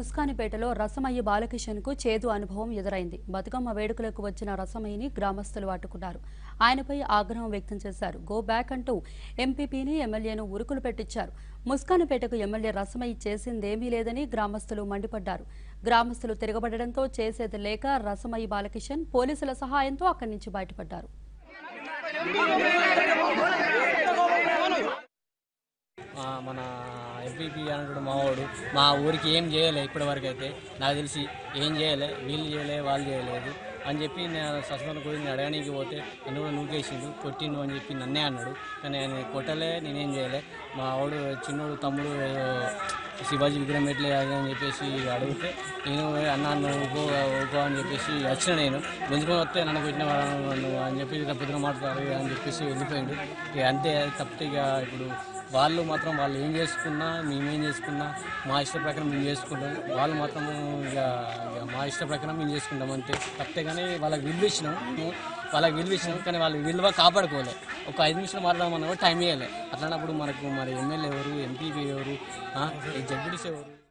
ముస్కానిపేటలో రసమయ్య బాలకిషన్కు చేదు అనుభవం ఎదురైంది బతుకమ్మ వేడుకలకు వచ్చిన రసమయ్యని గ్రామస్తులు అడ్డుకున్నారు ఆయనపై ఆగ్రహం వ్యక్తం చేశారు గో బ్యాక్ అంటూ ఎంపీపీని ఎమ్మెల్యేను ఉరుకులు పెట్టించారు ముస్కానిపేటకు ఎమ్మెల్యే రసమయ్య చేసిందేమీ లేదని గ్రామస్తులు మండిపడ్డారు గ్రామస్తులు తిరగబడడంతో చేసేది లేక రసమయ్య బాలకిషన్ పోలీసుల సహాయంతో అక్కడి నుంచి బయటపడ్డారు ఆ, మన ఎంపీపీ అన్నట్టు మావాడు మా ఊరికి ఏం చేయలే ఇప్పటి వరకు అయితే నాకు తెలిసి ఏం చేయలే వీళ్ళు చేయలే వాళ్ళు చేయలేదు అని చెప్పి నేను సస్పెండ్ గురించి అడగడానికి పోతే నన్ను కూడా నూకేసిండు కొట్టిండు అని చెప్పి నన్నే అన్నాడు కానీ ఆయన కొట్టలే నేనేం చేయలే మా వాడు చిన్నోడు తమ్ముడు ఏదో శివాజీ విగ్రహం ఎట్లే అది అని చెప్పేసి అడిగితే నేను అన్న నువ్వు ఊకో ఊకో అని చెప్పేసి వచ్చిన నేను గుంజుకొని వస్తే నన్ను కొట్టిన వాడు అని చెప్పి పొద్దున మాట్లాడారు అని చెప్పేసి వెళ్ళిపోయిండు ఇక అంతే తప్పితే ఇక ఇప్పుడు వాళ్ళు మాత్రం వాళ్ళు ఏం చేసుకున్నా మేమేం చేసుకున్నా మా ఇష్ట ప్రకారం మేము చేసుకుంటాం వాళ్ళు మాత్రం ఇక ఇక మా ఇష్ట ప్రకారం మేము చేసుకుంటాం అంతే తప్పితే కానీ వాళ్ళకి విలువ ఇచ్చినాం మేము వాళ్ళకి విలువ ఇచ్చినాం కానీ వాళ్ళు విలువ కాపాడుకోలే ఒక ఐదు నిమిషాలు మాట్లాడమన్నా కూడా టైం ఇవ్వలే అట్లాంటప్పుడు మనకు మరి ఎమ్మెల్యే ఎవరు ఎంపీ ఎవరు ఆ, ఈ జడ్పీటీసీ ఎవరు